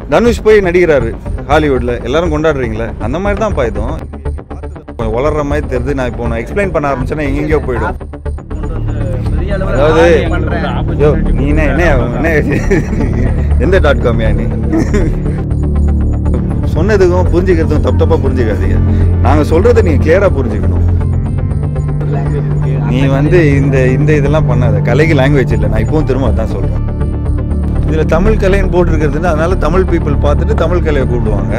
தனுஷ் போய் நடிக்கிறாரு ஹாலிவுட்டில் எல்லாரும் கொண்டாடுறீங்களே அந்த மாதிரி தான்ப்பா இதுவும் கொஞ்சம் வளர்ற மாதிரி தெரியுது நான் இப்போ நான் எக்ஸ்பிளைன் பண்ண ஆரம்பிச்சேன்னா எங்கெங்கேயோ போயிடும் அதாவது யோ நீ என்ன என்ன என்ன எந்த டாட் காமியா நீ சொன்னதுக்கும் புரிஞ்சுக்கிறதுக்கும் தப்பு தப்பாக புரிஞ்சுக்காதீங்க நாங்கள் சொல்கிறத நீங்கள் கிளியராக புரிஞ்சுக்கணும் நீ வந்து இந்த இந்த இதெல்லாம் பண்ணாத கலைக்கு லாங்குவேஜ் இல்லை நான் இப்பவும் திரும்ப அதான் சொல்கிறேன் இதில் தமிழ் கலைன்னு போட்டிருக்கிறதுனா அதனால தமிழ் பீப்புள் பார்த்துட்டு தமிழ் கலையை கூப்பிடுவாங்க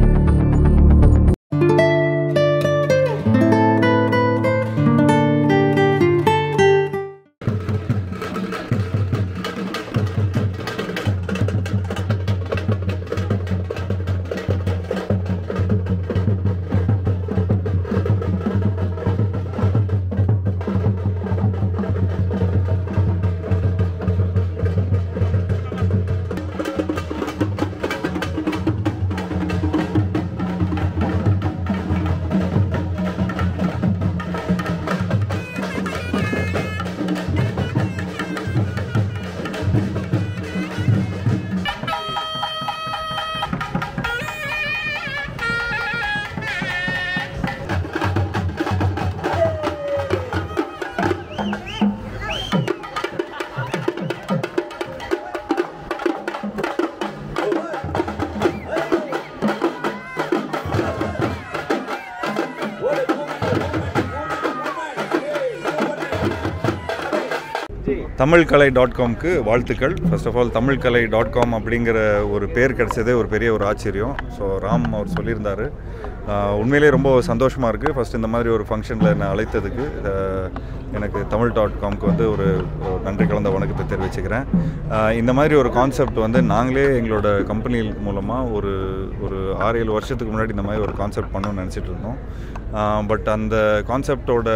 தமிழ் கலை டாட் காம்க்கு வாழ்த்துக்கள் first of all Tamil Kalai dot com அப்படிங்கிற ஒரு பேர் கிடைச்சதே ஒரு பெரிய ஒரு ஆச்சரியம் ஸோ ராம் அவர் சொல்லியிருந்தார் உண்மையிலே ரொம்ப சந்தோஷமாக இருக்குது ஃபர்ஸ்ட் இந்த மாதிரி ஒரு ஃபங்க்ஷனில் என்னை அழைத்ததுக்கு அஹ், எனக்கு தமிழ் டாட் காம்க்கு வந்து ஒரு ஒரு நன்றி கலந்த வணக்கத்தை தெரிவிச்சுக்கிறேன் அஹ், இந்த மாதிரி ஒரு கான்செப்ட் வந்து நாங்களே எங்களோட கம்பெனி மூலமாக ஒரு ஒரு ஆறு ஏழு வருஷத்துக்கு முன்னாடி இந்த மாதிரி ஒரு கான்செப்ட் பண்ணணும்னு நினச்சிட்டு இருந்தோம் பட் அந்த கான்செப்டோட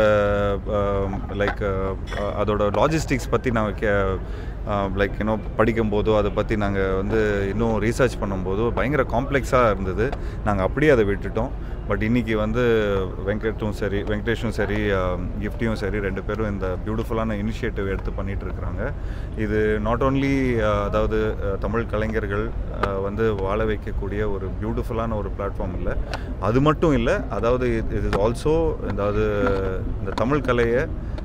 லைக் அதோட லாஜிஸ்டிக்ஸ் பற்றி நாங்கள் கே லைக் இன்னும் படிக்கும்போதோ அதை பற்றி நாங்கள் வந்து இன்னும் ரீசர்ச் பண்ணும்போதோ பயங்கர காம்ப்ளெக்ஸாக இருந்தது நாங்கள் அப்படியே அதை விட்டுட்டோம் பட் இன்றைக்கி வந்து வெங்கட்டும் சரி வெங்கடேஷும் சரி கிஃப்டியும் சரி ரெண்டு பேரும் இந்த பியூட்டிஃபுல்லான இனிஷியேட்டிவ் எடுத்து பண்ணிகிட்டு இருக்கிறாங்க இது நாட் ஓன்லி அதாவது அஹ், தமிழ் கலைஞர்கள் அஹ், வந்து வாழ வைக்கக்கூடிய ஒரு பியூட்டிஃபுல்லான ஒரு பிளாட்ஃபார்ம் இல்லை அது மட்டும் இல்லை அதாவது இது இஸ் ஆல்சோ அதாவது இந்த தமிழ் கலையை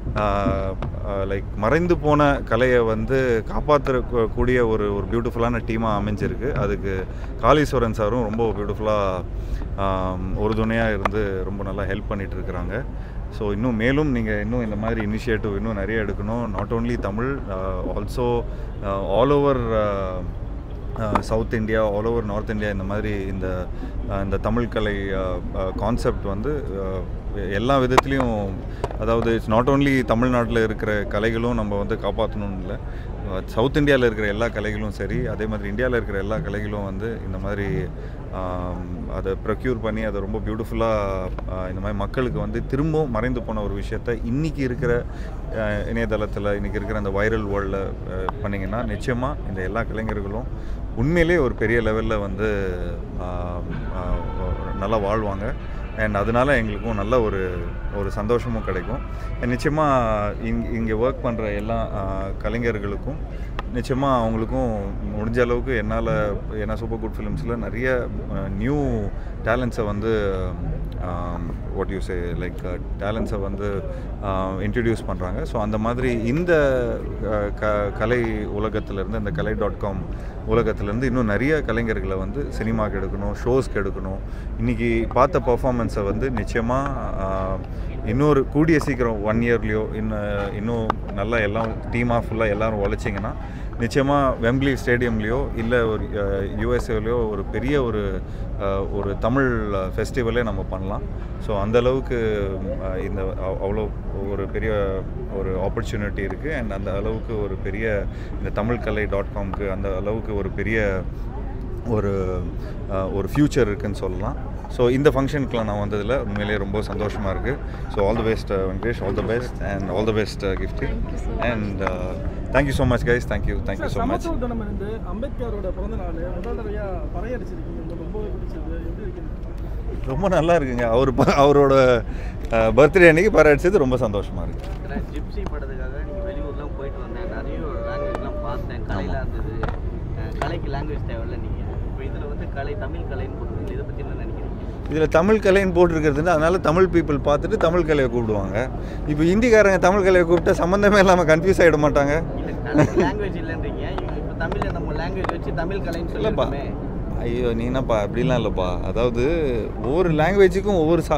லைக் மறைந்து போன கலையை வந்து காப்பாற்றக்கூடிய ஒரு ஒரு பியூட்டிஃபுல்லான டீமாக அமைஞ்சிருக்கு அதுக்கு காளீஸ்வரன் சாரும் ரொம்ப பியூட்டிஃபுல்லாக உறுதுணையாக இருந்து ரொம்ப நல்லா ஹெல்ப் பண்ணிட்டு இருக்கிறாங்க ஸோ இன்னும் மேலும் நீங்கள் இன்னும் இந்த மாதிரி இனிஷியேட்டிவ் இன்னும் நிறைய எடுக்கணும் not only Tamil also all over south India all over north India இந்த மாதிரி இந்த அஹ், இந்த தமிழ் கலை கான்செப்ட் வந்து அஹ், எல்லா விதத்துலேயும் அதாவது இட்ஸ் நாட் ஓன்லி தமிழ்நாட்டில் இருக்கிற கலைகளும் நம்ம வந்து காப்பாற்றணும்னு இல்லை சவுத் இந்தியாவில் இருக்கிற எல்லா கலைகளும் சரி அதே மாதிரி இந்தியாவில் இருக்கிற எல்லா கலைகளும் வந்து இந்த மாதிரி ஆம், அதை ப்ரொக்யூர் பண்ணி அதை ரொம்ப பியூட்டிஃபுல்லாக இந்த மாதிரி மக்களுக்கு வந்து திரும்பவும் மறைந்து போன ஒரு விஷயத்த இன்றைக்கி இருக்கிற அஹ், இணையதளத்தில் இன்றைக்கி இருக்கிற அந்த வைரல் வேர்ல்டில் பண்ணிங்கன்னா நிச்சயமாக இந்த எல்லா கலைஞர்களும் உண்மையிலே ஒரு பெரிய லெவலில் வந்து ஆம், ஆஹ், நல்லா வாழ்வாங்க அண்ட் அதனால எங்களுக்கும் நல்ல ஒரு ஒரு சந்தோஷமும் கிடைக்கும் And நிச்சயமா இங் இங்கே ஒர்க் பண்ணுற எல்லா ஆஹ், கலைஞர்களுக்கும் நிச்சயமாக அவங்களுக்கும் முடிஞ்ச அளவுக்கு என்னால் ஏன்னா சூப்பர் குட் ஃபிலிம்ஸில் நிறைய நியூ டேலண்ட்ஸை வந்து வாட் யூ சே லைக் டேலண்ட்ஸை வந்து இன்ட்ரடியூஸ் பண்ணுறாங்க ஸோ அந்த மாதிரி இந்த அஹ், க கலை உலகத்திலேருந்து இந்த கலை டாட் காம் உலகத்திலேருந்து இன்னும் நிறைய கலைஞர்களை வந்து சினிமாக்கு எடுக்கணும் ஷோஸ்க்கு எடுக்கணும் இன்றைக்கி பார்த்த பர்ஃபார்மன்ஸை வந்து நிச்சயமாக இன்னொரு கூடிய சீக்கிரம் ஒன் இயர்லேயோ இன்னும் இன்னும் நல்லா எல்லாம் டீமாக ஃபுல்லாக எல்லோரும் உழைச்சிங்கன்னா நிச்சயமாக வெம்ப்லி ஸ்டேடியம்லேயோ இல்லை ஒரு யூஎஸ்ஏலையோ ஒரு பெரிய ஒரு அஹ், ஒரு தமிழ் ஃபெஸ்டிவலே நம்ம பண்ணலாம் ஸோ அந்த அளவுக்கு அஹ், இந்த அவ்- அவ்வளோ ஒரு பெரிய ஒரு ஆப்பர்ச்சுனிட்டி இருக்குது அண்ட் அந்த அளவுக்கு ஒரு பெரிய இந்த தமிழ் கலை டாட் காம்க்கு அந்த அளவுக்கு ஒரு பெரிய ஒரு அஹ், ஒரு ஃப்யூச்சர் இருக்குன்னு சொல்லலாம் ஸோ இந்த ஃபங்க்ஷனுக்குலாம் நான் வந்ததில் உண்மையிலேயே ரொம்ப சந்தோஷமாக இருக்குது so all the best Venkatesh all the best and all the best Gifty and thank you so much guys thank you thank you so much சமத்துவ தினம் இருந்து அம்பேத்கரோட பிறந்த நாள் முதல் தடவையா பறையடிச்சிருக்கீங்க உங்களுக்கு ரொம்பவே பிடிச்சது எப்படி இருக்கு ரொம்ப நல்லா இருக்குங்க அவர் ப- அவரோட பர்த்டே அன்னைக்கு பாரு அடிச்சது ரொம்ப சந்தோஷமாக இருக்குது ஏன்னா ஜிப்சி படத்துக்காக நீங்கள் வெளியூர்லாம் போயிட்டு வந்தேன் நிறைய லாங்குவேஜ்லாம் பார்த்தேன் கலையில் இருந்தது அஹ் கலைக்கு லாங்குவேஜ் தேவையில்ல நீங்கள் இப்போ இதில் வந்து கலை தமிழ் கலைன்னு போட்டுருக்கீங்க இதை பற்றி என்ன நினைக்கிறீங்க இதில் தமிழ் கலைன்னு போட்டிருக்கிறதுனா அதனால தமிழ் பீப்புள் பார்த்துட்டு தமிழ் கலையை கூப்பிடுவாங்க இப்போ ஹிந்திக்காரங்க தமிழ் கலையை கூப்பிட்டா சம்மந்தமே இல்லாமல் கன்ஃபியூஸ் ஆகிட மாட்டாங்க இல்லை கலைக்கு லாங்குவேஜ் இல்லைன்றீங்க இவங்க இப்போ தமிழில் நம்ம லாங்குவேஜ் வச்சு தமிழ் கலைன்னு இல்லைப்பா சொல்லியிருக்கோமே ஐயோ நீ என்னப்பா அப்படிலாம் இல்லைப்பா அதாவது ஒவ்வொரு லாங்குவேஜுக்கும் ஒவ்வொரு சா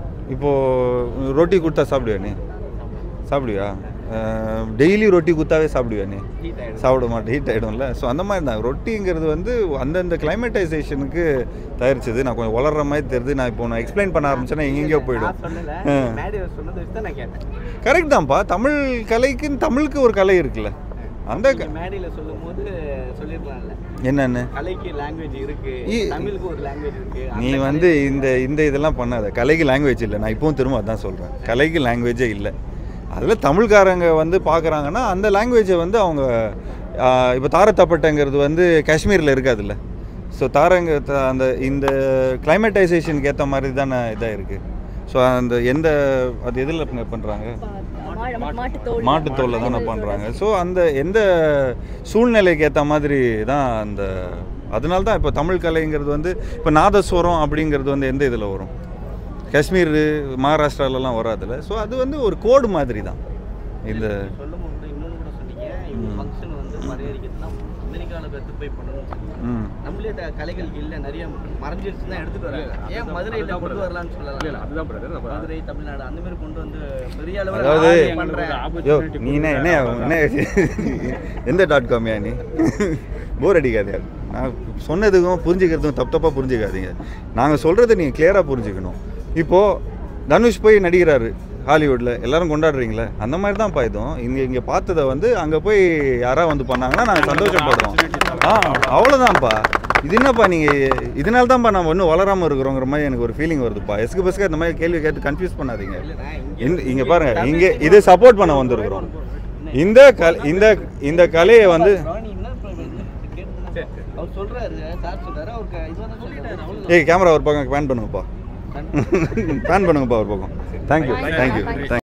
இப்போது ரொட்டி கொடுத்தா சாப்பிடுவியா நீ சாப்பிடுவியா டெய்லி ரொட்டி கொடுத்தாவே சாப்பிடுவியா நீ ஹீட் ஆகிடும் சாப்பிட மாட்டேன் ஹீட் ஆகிடும்ல ஸோ அந்த மாதிரி தான் ரொட்டிங்கிறது வந்து அந்தந்த கிளைமேட்டைசேஷனுக்கு தயாரிச்சது நான் கொஞ்சம் வளர்ற மாதிரி தெரியுது நான் இப்போ நான் எக்ஸ்பிளைன் பண்ண ஆரம்பிச்சேன்னா எங்கெங்கேயோ போயிடும் நான் சொன்னல ஆ. மேடையில் சொன்னதை வச்சு தான் நான் கேட்டேன் கரெக்ட் தான்ப்பா தமிழ் கலைக்குன்னு தமிழுக்கு ஒரு கலை இருக்குல்ல அந்த க- நீங்க மேடையில சொல்லும்போது சொல்லிருக்கலாம்ல என்னன்னு கலைக்கு லாங்குவேஜ் இருக்கு இ- தமிழுக்கு ஒரு லாங்குவேஜ் இருக்கு நீ அந்த வந்து கலை- இந்த இந்த இதெல்லாம் பண்ணாத கலைக்கு லாங்குவேஜ் இல்லை நான் இப்போவும் திரும்ப அதான் சொல்கிறேன் கலைக்கு லாங்குவேஜே இல்லை அதில் தமிழ்காரங்க வந்து பார்க்குறாங்கன்னா அந்த லாங்குவேஜை வந்து அவங்க இப்போ தாரத்தப்பட்டங்கிறது வந்து காஷ்மீரில் இருக்காதுல்ல ஸோ தாரங்க த- அந்த இந்த கிளைமேட்டைசேஷனுக்கு ஏற்ற மாதிரி தானே இதாக இருக்குது ஸோ அந்த எந்த அது எதில் பண்ணுறாங்க மாட்டுத்தோல் மாட்டுத்தோலில் தானே பண்ணுறாங்க ஸோ அந்த எந்த சூழ்நிலைக்கு ஏற்ற மாதிரி தான் அந்த அதனால தான் இப்போ தமிழ் கலைங்கிறது வந்து இப்போ நாதஸ்வரம் அப்படிங்கிறது வந்து எந்த இதில் வரும் காஷ்மீர் மகாராஷ்டிராலலாம் வராதுல்ல ஸோ அது வந்து ஒரு கோடு மாதிரி தான் இந்த சொல்லும் போது இன்னொன்று கூட சொன்னீங்க இவங்க ஃபங்க்ஷன் வந்து பரிகரிக்கிறதுனா அமெரிக்காவில் கற்று போய் பண்ணணும்னு சொன்னீங்க ம் நம்மளே த- கலைகள் இல்லை நிறைய மறைஞ்சிருச்சு தான் எடுத்துட்டு வராங்க ஏன் மதுரையில் கொண்டு வரலாம்னு சொல்லலாம் அதுதான் பிரதர் மதுரை தமிழ்நாடு அந்த மாதிரி கொண்டு வந்து பெரிய அளவில் அதாவது பண்றேன் யோ நீ என்ன என்ன என்ன எந்த டாட் காமியா நீ போர் அடிக்காது நான் சொன்னதுக்கும் புரிஞ்சுக்கிறதுக்கும் தப்பு தப்பாக புரிஞ்சுக்காதீங்க நாங்கள் சொல்கிறத நீங்கள் கிளியராக புரிஞ்சுக்கணும் இப்போது தனுஷ் போய் நடிக்கிறாரு ஹாலிவுட்டில் எல்லாரும் கொண்டாடுறீங்களே அந்த மாதிரி தான்ப்பா இதுவும் இங்கே இங்கே பார்த்ததை வந்து அங்கே போய் யாராவது வந்து பண்ணாங்கன்னா நாங்கள் சந்தோஷப்படுறோம் ஆ அவ்வளோதான்ப்பா இது என்னப்பா நீங்கள் இதனால தான்ப்பா நம்ம இன்னும் வளராமல் இருக்கிறோங்கிற மாதிரி எனக்கு ஒரு ஃபீலிங் வருதுப்பா எஸ்க்கு பஸ்க்கு இந்த மாதிரி கேள்வி கேட்டு கன்ஃபியூஸ் பண்ணாதீங்க இந்த இங்கே பாருங்க இங்கே இது சப்போர்ட் பண்ண வந்திருக்கிறோம் இந்த கல் இந்த இந்த கலையை வந்து ராணி என்ன இப்ப வந்து கேட்டுதானே? அவர் சொல்றாரு சார் சொல்றாரு அவருக்கு இதுவாக சொல்லிட்டாரு ஏய் கேமரா ஒரு பக்கம் பேன் பண்ணுங்கப்பா பேன் பண்ணுங்கப்பா ஒரு பக்கம் தேங்க்யூ தேங்க்யூ தேங்க்யூ